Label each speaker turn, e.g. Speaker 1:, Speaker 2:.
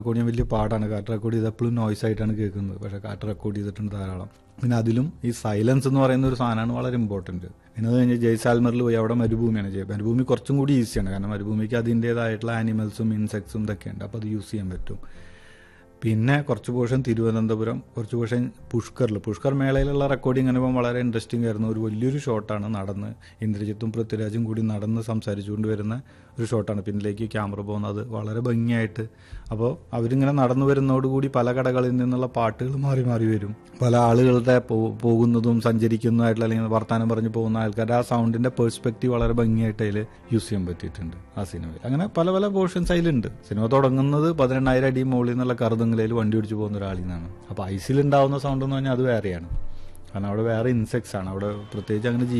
Speaker 1: record ചെയ്യാൻ വലിയ പാടാണ് കാറ്റ് റെക്കോർഡ് ചെയ്ത് എപ്പോഴും നോയ്സ് ആയിട്ടാണ് കേൾക്കുന്നത് പക്ഷെ കാറ്റ് റെക്കോർഡ് ചെയ്തിട്ടുണ്ട് ധാരാളം പിന്നെ അതിലും ഈ സൈലൻസ് എന്ന് പറയുന്ന ഒരു സാധനമാണ് വളരെ ഇമ്പോർട്ടന്റ് പിന്നെ അത് കഴിഞ്ഞ് ജയ്സാൽമറിൽ പോയി അവിടെ മരുഭൂമിയാണ് ചെയ്യുക മരുഭൂമി കുറച്ചും കൂടി ഈസിയാണ് കാരണം മരുഭൂമിക്ക് അതിൻ്റെതായിട്ടുള്ള ആനിമൽസും ഇൻസെക്ട്സും ഇതൊക്കെ ഉണ്ട് അപ്പോൾ അത് യൂസ് ചെയ്യാൻ പറ്റും പിന്നെ കുറച്ച് പോർഷൻ തിരുവനന്തപുരം കുറച്ച് പോർഷൻ പുഷ്കറിൽ പുഷ്കർ മേളയിലുള്ള റെക്കോർഡിംഗ് അനുഭവം വളരെ ഇൻട്രസ്റ്റിംഗ് ആയിരുന്നു ഒരു വലിയൊരു ഷോട്ടാണ് നടന്ന് ഇന്ദ്രജിത്തും പൃഥ്വിരാജും കൂടി നടന്ന് സംസാരിച്ചുകൊണ്ട് വരുന്ന ഒരു ഷോട്ടാണ് പിന്നിലേക്ക് ക്യാമറ പോകുന്നത് വളരെ ഭംഗിയായിട്ട് അപ്പോൾ അവരിങ്ങനെ നടന്നു വരുന്നതോടുകൂടി പല കടകളിൽ നിന്നുള്ള പാട്ടുകൾ മാറി മാറി വരും പല ആളുകളുടെ പോ- പോകുന്നതും സഞ്ചരിക്കുന്നതായിട്ടുള്ള അല്ലെങ്കിൽ വർത്തമാനം പറഞ്ഞു പോകുന്ന ആൾക്കാരുടെ ആ സൗണ്ടിന്റെ പെർസ്പെക്റ്റീവ് വളരെ ഭംഗിയായിട്ട് അതിൽ യൂസ് ചെയ്യാൻ പറ്റിയിട്ടുണ്ട് ആ സിനിമയിൽ അങ്ങനെ പല പല പോർഷൻസ് അതിലുണ്ട് സിനിമ തുടങ്ങുന്നത് പതിനെണ്ണായിരം അടി മുകളിൽ നിന്നുള്ള കറുതങ്ങളയിൽ വണ്ടി ഓടിച്ചു പോകുന്ന ഒരാളിൽ നിന്നാണ് അപ്പോൾ ഐസിൽ ഉണ്ടാവുന്ന സൗണ്ട് എന്ന് പറഞ്ഞാൽ അത് വേറെയാണ് കാരണം അവിടെ വേറെ ഇൻസെക്ട്സ് ആണ് അവിടെ പ്രത്യേകിച്ച് അങ്ങനെ